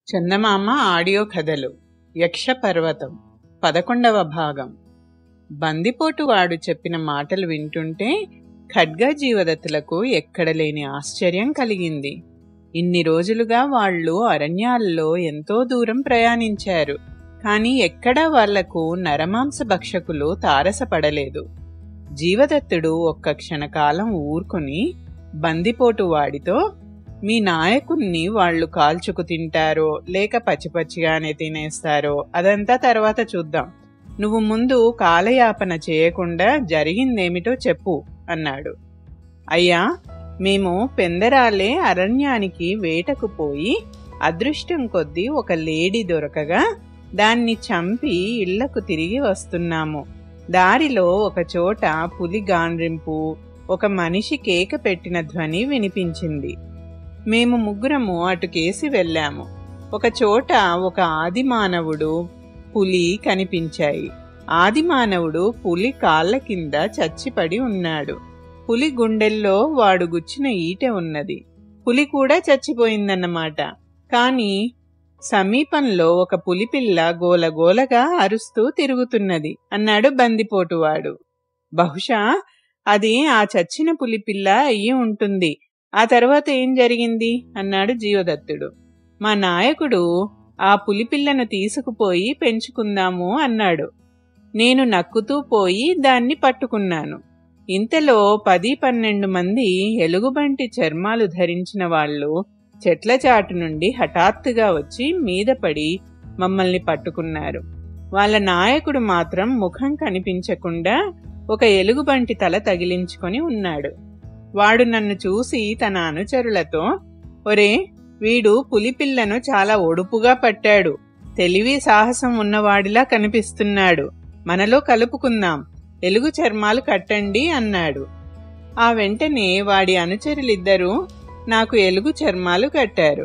చందమామ audio కథలు యక్ష పర్వతం పదకొండవ భాగం బందిపోటు వాడు చెప్పిన మాటలు వింటుంటే ఖడ్గా జీవదత్తులకు ఎక్కడలేని ఆశ్చర్యం కలిగింది ఇన్ని రోజులుగా వాళ్ళు అరణ్యాల్లో ఎంతో దూరం ప్రయాణించారు కాని ఎక్కడా వాళ్లకు నరమాంస భక్షకులు తారసపడలేదు జీవదత్తుడు ఒక్క క్షణకాలం ఊరుకొని బందిపోటు వాడితో మీ నాయకుణ్ణి వాళ్ళు కాల్చుకు తింటారో లేక పచ్చిపచ్చిగానే తినేస్తారో అదంతా తర్వాత చూద్దాం నువ్వు ముందు కాలయాపన చేయకుండా జరిగిందేమిటో చెప్పు అన్నాడు అయ్యా మేము పెందరాలే అరణ్యానికి వేటకు పోయి అదృష్టం కొద్దీ ఒక లేడీ దొరకగా దాన్ని చంపి ఇళ్లకు తిరిగి వస్తున్నాము దారిలో ఒక చోట పులి గాండ్రింపు ఒక మనిషి కేక పెట్టిన ధ్వని వినిపించింది మేము ముగ్గురము అటుకేసి వెళ్ళాము ఒక చోట ఒక ఆదిమానవుడు పులి కనిపించాయి ఆదిమానవుడు పులి కాళ్ళ కింద చచ్చిపడి ఉన్నాడు పులి గుండెల్లో వాడు గుచ్చిన ఈట ఉన్నది పులి కూడా చచ్చిపోయిందన్నమాట కాని సమీపంలో ఒక పులిపిల్ల గోలగోలగా అరుస్తూ తిరుగుతున్నది అన్నాడు బందిపోటువాడు బహుశా అది ఆ చచ్చిన పులిపిల్ల అయ్యి ఉంటుంది ఆ తర్వాత ఏం జరిగింది అన్నాడు జీవదత్తుడు మా నాయకుడు ఆ పులిపిల్లను తీసుకుపోయి పెంచుకుందాము అన్నాడు నేను నక్కుతూ పోయి దాన్ని పట్టుకున్నాను ఇంతలో పది పన్నెండు మంది ఎలుగుబంటి చర్మాలు ధరించిన వాళ్ళు చెట్ల చాటు నుండి హఠాత్తుగా వచ్చి మీద పడి మమ్మల్ని పట్టుకున్నారు వాళ్ళ నాయకుడు మాత్రం ముఖం కనిపించకుండా ఒక ఎలుగుబంటి తల తగిలించుకొని ఉన్నాడు వాడు నన్ను చూసి తన అనుచరులతో ఒరే వీడు పులిపిల్లను చాలా ఒడుపుగా పట్టాడు తెలివి సాహసం ఉన్నవాడిలా కనిపిస్తున్నాడు మనలో కలుపుకుందాం ఎలుగు చర్మాలు కట్టండి అన్నాడు ఆ వెంటనే వాడి అనుచరులిద్దరూ నాకు ఎలుగు చర్మాలు కట్టారు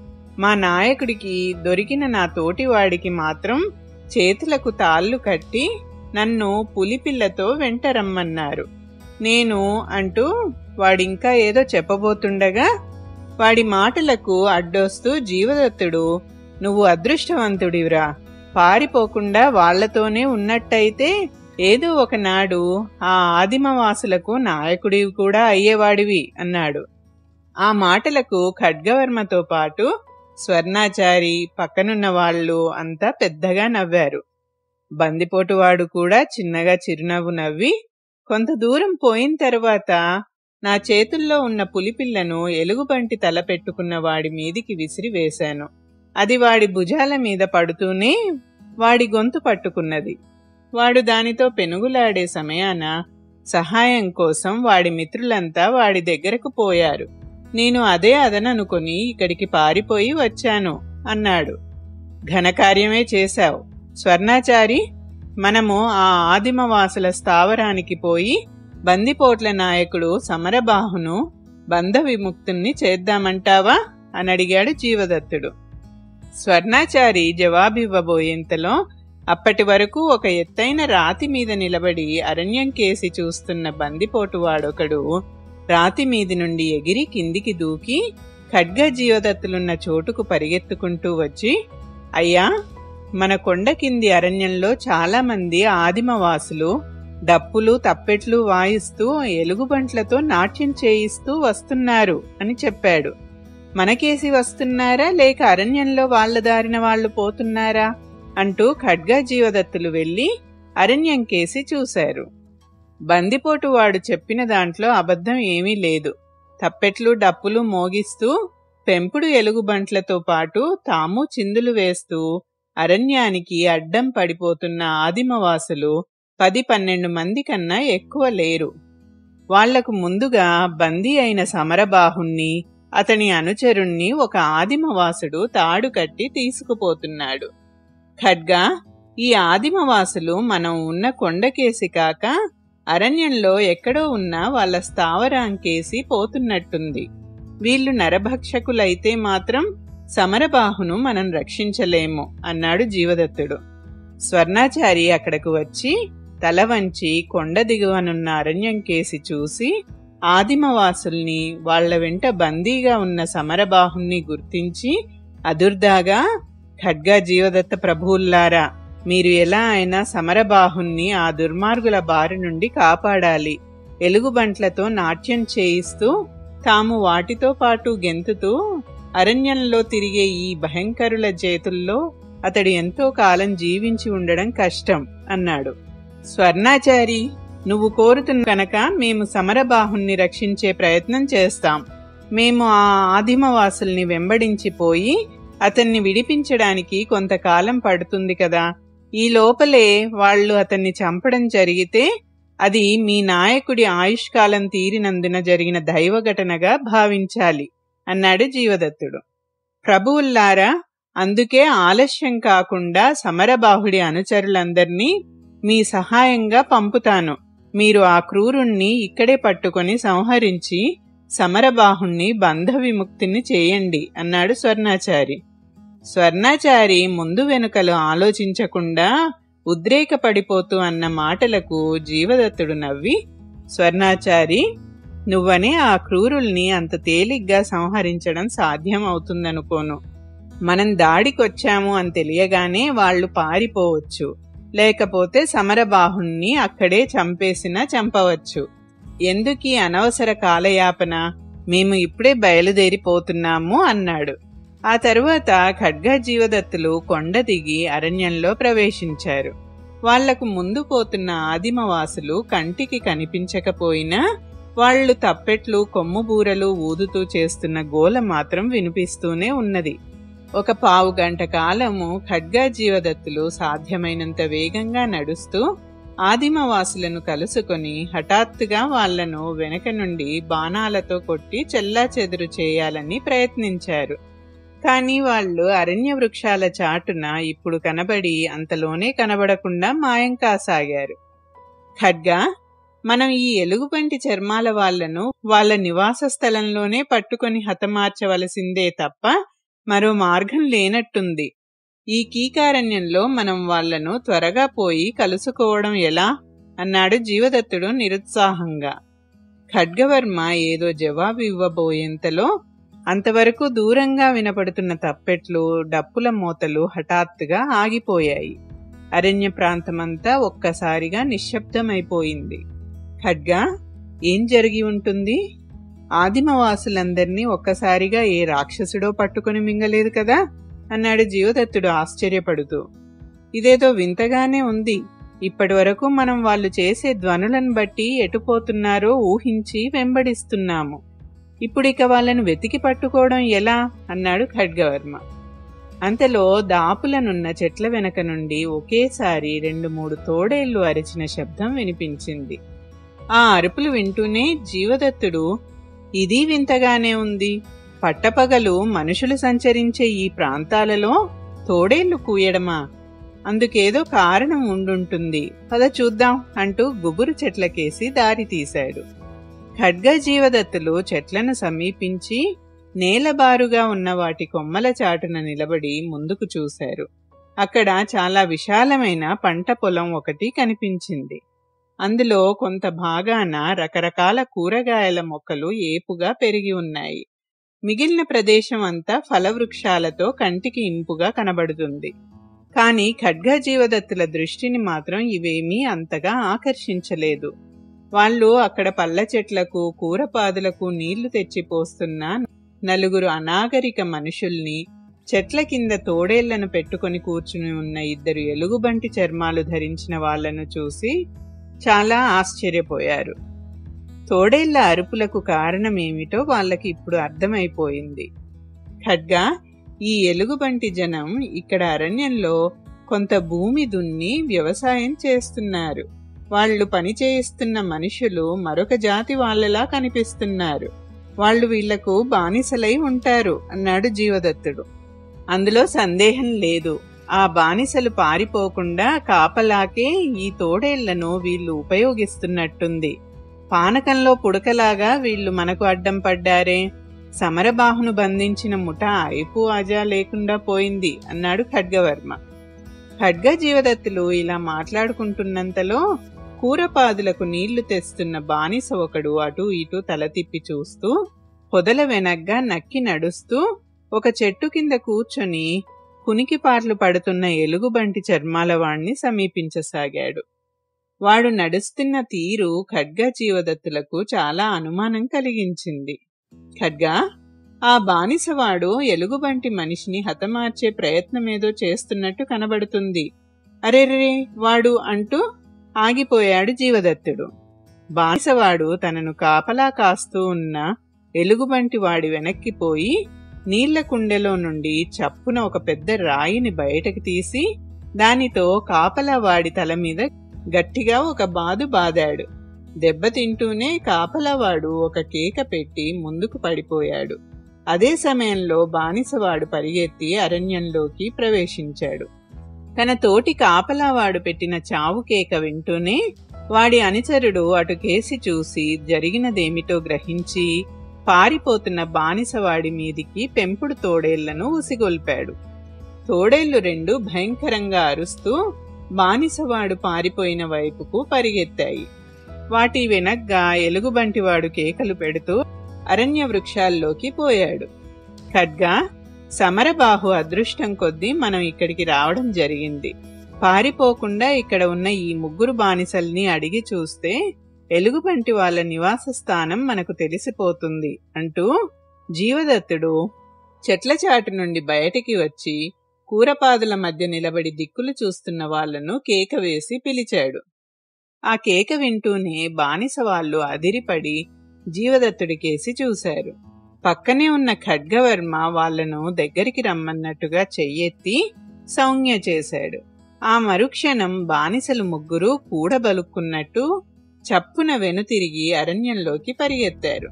మా నాయకుడికి దొరికిన నా తోటివాడికి మాత్రం చేతులకు తాళ్ళు కట్టి నన్ను పులిపిల్లతో వెంట రమ్మన్నారు నేను అంటూ వాడింకా ఏదో చెప్పబోతుండగా వాడి మాటలకు అడ్డొస్తూ జీవదత్తుడు నువ్వు అదృష్టవంతుడివిరా పారిపోకుండా వాళ్లతోనే ఉన్నట్టయితే ఏదో ఒకనాడు ఆ ఆదిమవాసులకు నాయకుడివి కూడా అయ్యేవాడివి అన్నాడు ఆ మాటలకు ఖడ్గవర్మతో పాటు స్వర్ణాచారి పక్కనున్న వాళ్ళు అంతా పెద్దగా నవ్వారు బందిపోటువాడు కూడా చిన్నగా చిరునవ్వు నవ్వి కొంత దూరం పోయిన తర్వాత నా చేతుల్లో ఉన్న పులిపిల్లను ఎలుగుబంటి తల పెట్టుకున్న వాడి మీదికి విసిరి వేశాను అది వాడి భుజాల మీద పడుతూనే వాడి గొంతు పట్టుకున్నది వాడు దానితో పెనుగులాడే సమయాన సహాయం కోసం వాడి మిత్రులంతా వాడి దగ్గరకు పోయారు నేను అదే అదననుకొని ఇక్కడికి పారిపోయి వచ్చాను అన్నాడు ఘనకార్యమే చేశావు స్వర్ణాచారి మనము ఆ ఆదిమవాసుల స్థావరానికి పోయి బందిపోట్ల నాయకుడు సమరబాహును బంధ విముక్తుణ్ణి చేద్దామంటావా అని అడిగాడు జీవదత్తుడు స్వర్ణాచారి జవాబివ్వబోయేంతలో అప్పటి వరకు ఒక ఎత్తైన రాతి మీద నిలబడి అరణ్యం కేసి చూస్తున్న బందిపోటు వాడొకడు రాతి మీది నుండి ఎగిరి కిందికి దూకి ఖడ్గ జీవదత్తులున్న చోటుకు పరిగెత్తుకుంటూ వచ్చి అయ్యా మన కొండ కింది అరణ్యంలో చాలా మంది ఆదిమవాసులు డప్పులు తప్పెట్లు వాయిస్తూ ఎలుగుబంట్లతో నాట్యం చేయిస్తూ వస్తున్నారు అని చెప్పాడు మనకేసి వస్తున్నారా లేక అరణ్యంలో వాళ్ల దారిన వాళ్ళు పోతున్నారా అంటూ ఖడ్గా జీవదత్తులు వెళ్లి అరణ్యం కేసి చూశారు బందిపోటు వాడు చెప్పిన దాంట్లో అబద్ధం ఏమీ లేదు తప్పెట్లు డప్పులు మోగిస్తూ పెంపుడు ఎలుగుబంట్లతో పాటు తాము చిందులు వేస్తూ అరణ్యానికి అడ్డం పడిపోతున్న ఆదిమవాసులు పది పన్నెండు మంది కన్నా ఎక్కువ లేరు వాళ్లకు ముందుగా బందీ అయిన సమరబాహుణ్ణి అతని అనుచరుణ్ణి ఒక ఆదిమవాసుడు తాడు కట్టి తీసుకుపోతున్నాడు ఖడ్గా ఈ ఆదిమవాసులు మనం ఉన్న కొండకేసి కాక అరణ్యంలో ఎక్కడో ఉన్న వాళ్ళ స్థావరాంకేసి పోతున్నట్టుంది వీళ్ళు నరభక్షకులైతే మాత్రం సమరబాహును మనం రక్షించలేము అన్నాడు జీవదత్తుడు స్వర్ణాచారి అక్కడకు వచ్చి తల వంచి కొండ దిగువనున్న అరణ్యం కేసి చూసి ఆదిమవాసుల్ని వాళ్ల వెంట బందీగా ఉన్న సమరబాహుణ్ణి గుర్తించి అదుర్దాగా ఖడ్గా జీవదత్త ప్రభువుల్లారా మీరు ఎలా అయినా సమరబాహుణ్ణి ఆ దుర్మార్గుల బారి నుండి కాపాడాలి ఎలుగుబంట్లతో నాట్యం చేయిస్తూ తాము వాటితో పాటు గెంతుతూ అరణ్యంలో తిరిగే ఈ భయంకరుల చేతుల్లో అతడు ఎంతో కాలం జీవించి ఉండడం కష్టం అన్నాడు స్వర్ణాచారి నువ్వు కోరుతున్న కనుక మేము సమరబాహుణ్ణి రక్షించే ప్రయత్నం చేస్తాం మేము ఆ ఆదిమవాసుల్ని వెంబడించిపోయి అతన్ని విడిపించడానికి కొంతకాలం పడుతుంది కదా ఈ లోపలే వాళ్ళు అతన్ని చంపడం జరిగితే అది మీ నాయకుడి ఆయుష్కాలం తీరినందున జరిగిన దైవ ఘటనగా భావించాలి అన్నాడు జీవదత్తుడు ప్రభువుల్లారా అందుకే ఆలస్యం కాకుండా సమరబాహుడి అనుచరులందర్నీ మీ సహాయంగా పంపుతాను మీరు ఆ క్రూరుణ్ణి ఇక్కడే పట్టుకొని సంహరించి సమరబాహుణ్ణి బంధ విముక్తిని చేయండి అన్నాడు స్వర్ణాచారి స్వర్ణాచారి ముందు వెనుకలు ఆలోచించకుండా ఉద్రేకపడిపోతూ అన్న మాటలకు జీవదత్తుడు నవ్వి స్వర్ణాచారి నువ్వనే ఆ క్రూరుల్ని అంత తేలిగ్గా సంహరించడం సాధ్యం అవుతుందనుకోను మనం దాడికొచ్చాము అని తెలియగానే వాళ్ళు పారిపోవచ్చు లేకపోతే సమరబాహుణ్ణి అక్కడే చంపేసినా చంపవచ్చు ఎందుకీ అనవసర కాలయాపన మేము ఇప్పుడే బయలుదేరిపోతున్నాము అన్నాడు ఆ తరువాత ఖడ్గా జీవదత్తులు కొండ దిగి అరణ్యంలో ప్రవేశించారు వాళ్లకు ముందు పోతున్న ఆదిమవాసులు కంటికి కనిపించకపోయినా వాళ్ళు తప్పెట్లు కొమ్ము బూరలు ఊదుతూ చేస్తున్న గోల మాత్రం వినిపిస్తూనే ఉన్నది ఒక పావు గంట కాలము ఖడ్గా జీవదత్తులు సాధ్యమైనంత వేగంగా నడుస్తూ ఆదిమవాసులను కలుసుకొని హఠాత్తుగా వాళ్లను వెనక నుండి బాణాలతో కొట్టి చెల్లా చెదురు చేయాలని ప్రయత్నించారు కానీ వాళ్ళు అరణ్య వృక్షాల చాటున ఇప్పుడు కనబడి అంతలోనే కనబడకుండా మాయం కాసాగారు ఖడ్గా మనం ఈ ఎలుగుబంటి చర్మాల వాళ్లను వాళ్ళ నివాస స్థలంలోనే పట్టుకొని హతమార్చవలసిందే తప్ప మరో మార్గం లేనట్టుంది ఈ కీకారణ్యంలో మనం వాళ్లను త్వరగా పోయి కలుసుకోవడం ఎలా అన్నాడు జీవదత్తుడు నిరుత్సాహంగా ఖడ్గవర్మ ఏదో జవాబు ఇవ్వబోయేంతలో అంతవరకు దూరంగా వినపడుతున్న తప్పెట్లు డప్పుల మూతలు హఠాత్తుగా ఆగిపోయాయి అరణ్య ప్రాంతమంతా ఒక్కసారిగా నిశ్శబ్దమైపోయింది ఖడ్గా ఏం జరిగి ఉంటుంది ఆదిమవాసులందర్నీ ఒక్కసారిగా ఏ రాక్షసుడో పట్టుకుని మింగలేదు కదా అన్నాడు జీవదత్తుడు ఆశ్చర్యపడుతూ ఇదేదో వింతగానే ఉంది ఇప్పటి వరకు మనం వాళ్ళు చేసే ధ్వనులను బట్టి ఎటుపోతున్నారో ఊహించి వెంబడిస్తున్నాము ఇప్పుడిక వాళ్ళను వెతికి పట్టుకోవడం ఎలా అన్నాడు ఖడ్గవర్మ అంతలో దాపులనున్న చెట్ల వెనక నుండి ఒకేసారి రెండు మూడు తోడేళ్లు అరిచిన శబ్దం వినిపించింది ఆ అరుపులు వింటూనే జీవదత్తుడు ఇది వింతగానే ఉంది పట్టపగలు మనుషులు సంచరించే ఈ ప్రాంతాలలో తోడేళ్లు కూయడమా అందుకేదో కారణం ఉండుంటుంది పద చూద్దాం అంటూ గుబురు చెట్లకేసి దారి తీశాడు ఖడ్గ జీవదత్తులు చెట్లను సమీపించి నేలబారుగా ఉన్న వాటి కొమ్మల చాటున నిలబడి ముందుకు చూశారు అక్కడ చాలా విశాలమైన పంట పొలం ఒకటి కనిపించింది అందులో కొంత భాగాన రకరకాల కూరగాయల మొక్కలు ఏపుగా పెరిగి ఉన్నాయి మిగిలిన ప్రదేశం అంతా ఫలవృక్షాలతో కంటికి ఇంపుగా కనబడుతుంది కాని ఖడ్గ జీవదత్తుల దృష్టిని మాత్రం ఇవేమీ అంతగా ఆకర్షించలేదు వాళ్ళు అక్కడ పళ్ళ చెట్లకు కూరపాదులకు నీళ్లు తెచ్చిపోస్తున్న నలుగురు అనాగరిక మనుషుల్ని చెట్ల కింద తోడేళ్లను పెట్టుకొని కూర్చుని ఉన్న ఇద్దరు ఎలుగుబంటి చర్మాలు ధరించిన వాళ్లను చూసి చాలా ఆశ్చర్యపోయారు తోడేళ్ల అరుపులకు కారణమేమిటో వాళ్ళకి ఇప్పుడు అర్థమైపోయింది ఖడ్గా ఈ ఎలుగుబంటి జనం ఇక్కడ అరణ్యంలో కొంత భూమి దున్ని వ్యవసాయం చేస్తున్నారు వాళ్ళు పని చేయిస్తున్న మనుషులు మరొక జాతి వాళ్ళలా కనిపిస్తున్నారు వాళ్ళు వీళ్లకు బానిసలై ఉంటారు అన్నాడు జీవదత్తుడు అందులో సందేహం లేదు ఆ బానిసలు పారిపోకుండా కాపలాకే ఈ తోడేళ్లను వీళ్ళు ఉపయోగిస్తున్నట్టుంది పానకంలో పుడకలాగా వీళ్ళు మనకు అడ్డం పడ్డారే సమరబాహును బంధించిన ముఠ అయిపు ఆజా లేకుండా పోయింది అన్నాడు ఖడ్గవర్మ ఖడ్గ జీవదత్తులు ఇలా మాట్లాడుకుంటున్నంతలో కూరపాదులకు నీళ్లు తెస్తున్న బానిస ఒకడు అటు ఇటు తల తిప్పి చూస్తూ పొదల వెనగ్గా నక్కి నడుస్తూ ఒక చెట్టు కింద కూర్చొని కునికిపాట్లు పడుతున్న ఎలుగుబంటి చర్మాల వాణ్ణి సమీపించసాగాడు వాడు నడుస్తున్న తీరు ఖడ్గా జీవదత్తులకు చాలా అనుమానం కలిగించింది ఖడ్గా ఆ బానిసవాడు ఎలుగుబంటి మనిషిని హతమార్చే ప్రయత్నమేదో చేస్తున్నట్టు కనబడుతుంది అరెరే వాడు అంటూ ఆగిపోయాడు జీవదత్తుడు బానిసవాడు తనను కాపలా కాస్తూ ఉన్న ఎలుగుబంటి వాడి వెనక్కిపోయి నీళ్ల కుండెలో నుండి చప్పున ఒక పెద్ద రాయిని బయటకు తీసి దానితో కాపలా వాడి తల మీద గట్టిగా ఒక బాదు బాదాడు దెబ్బతింటూనే కాపలావాడు ఒక కేక పెట్టి ముందుకు పడిపోయాడు అదే సమయంలో బానిసవాడు పరిగెత్తి అరణ్యంలోకి ప్రవేశించాడు తన తోటి కాపలావాడు పెట్టిన చావు కేక వింటూనే వాడి అనుచరుడు అటు కేసి చూసి జరిగినదేమిటో గ్రహించి పారిపోతున్న బానిసవాడి మీదికి పెంపుడు తోడేళ్లను ఉసిగొల్పాడు తోడేళ్లు రెండు భయంకరంగా అరుస్తూ బానిసవాడు పారిపోయిన వైపుకు పరిగెత్తాయి వాటి వెనగ్గా ఎలుగుబంటివాడు కేకలు పెడుతూ అరణ్య వృక్షాల్లోకి పోయాడు ఖడ్గా సమరబాహు అదృష్టం కొద్దీ మనం ఇక్కడికి రావడం జరిగింది పారిపోకుండా ఇక్కడ ఉన్న ఈ ముగ్గురు బానిసల్ని అడిగి చూస్తే ఎలుగుబంటి వాళ్ళ నివాస స్థానం మనకు తెలిసిపోతుంది అంటూ జీవదత్తుడు చెట్ల చాటు నుండి బయటికి వచ్చి కూరపాదుల మధ్య నిలబడి దిక్కులు చూస్తున్న వాళ్లను కేక వేసి పిలిచాడు ఆ కేక వింటూనే బానిస వాళ్ళు అదిరిపడి జీవదత్తుడికేసి చూశారు పక్కనే ఉన్న ఖడ్గవర్మ వాళ్లను దగ్గరికి రమ్మన్నట్టుగా చెయ్యెత్తి సౌజ్ఞ చేశాడు ఆ మరుక్షణం బానిసలు ముగ్గురు కూడబలుక్కున్నట్టు చప్పున వెనుతిరిగి అరణ్యంలోకి పరిగెత్తారు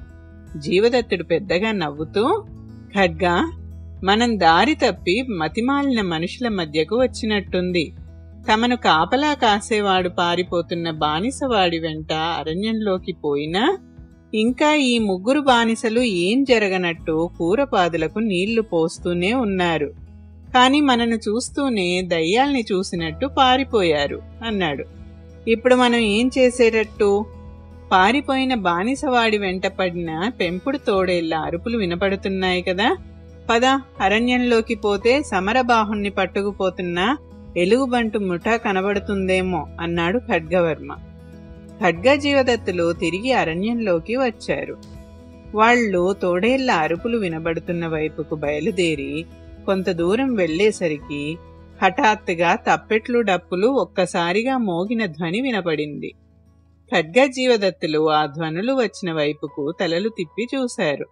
జీవదత్తుడు పెద్దగా నవ్వుతూ ఖడ్గా మనం దారి తప్పి మతిమాలిన మనుషుల మధ్యకు వచ్చినట్టుంది తమను కాపలా కాసేవాడు పారిపోతున్న బానిసవాడి వెంట అరణ్యంలోకి పోయినా ఇంకా ఈ ముగ్గురు బానిసలు ఏం జరగనట్టు కూరపాదులకు నీళ్లు పోస్తూనే ఉన్నారు కాని మనను చూస్తూనే దయ్యాల్ని చూసినట్టు పారిపోయారు అన్నాడు ఇప్పుడు మనం ఏం చేసేటట్టు పారిపోయిన బానిసవాడి వెంట పడిన పెంపుడు తోడేళ్ల అరుపులు వినపడుతున్నాయి కదా పద అరణ్యంలోకి పోతే సమరబాహుణ్ణి పట్టుకుపోతున్న ఎలుగుబంటు ముఠా కనబడుతుందేమో అన్నాడు ఖడ్గవర్మ ఖడ్గ జీవదత్తులు తిరిగి అరణ్యంలోకి వచ్చారు వాళ్ళు తోడేళ్ల అరుపులు వినబడుతున్న వైపుకు బయలుదేరి కొంత దూరం వెళ్లేసరికి హఠాత్తుగా తప్పెట్లు డప్పులు ఒక్కసారిగా మోగిన ధ్వని వినపడింది ఖడ్గ జీవదత్తులు ఆ ధ్వనులు వచ్చిన వైపుకు తలలు తిప్పి చూశారు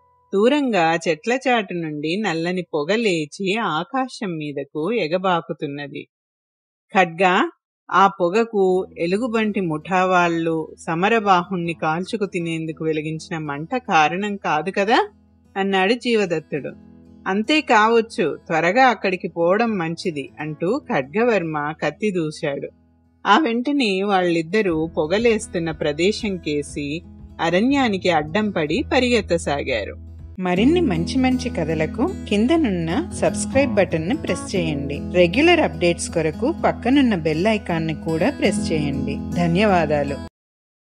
దూరంగా చెట్ల చాటు నుండి నల్లని పొగ లేచి ఆకాశం మీదకు ఎగబాకుతున్నది ఖడ్గా ఆ పొగకు ఎలుగుబంటి ముఠావాళ్లు సమరబాహుణ్ణి కాల్చుకు తినేందుకు వెలిగించిన మంట కారణం కాదు కదా అన్నాడు జీవదత్తుడు అంతే కావచ్చు త్వరగా అక్కడికి పోవడం మంచిది అంటూ ఖడ్గవర్మ కత్తి దూశాడు ఆ వెంటనే వాళ్ళిద్దరూ పొగలేస్తున్న ప్రదేశం కేసి అరణ్యానికి అడ్డం పడి పరిగెత్తసాగారు మరిన్ని మంచి మంచి కథలకు కిందనున్న సబ్స్క్రైబ్ బటన్ ని ప్రెస్ చేయండి రెగ్యులర్ అప్డేట్స్ కొరకు పక్కనున్న బెల్ ఐకాన్ ని కూడా ప్రెస్ చేయండి ధన్యవాదాలు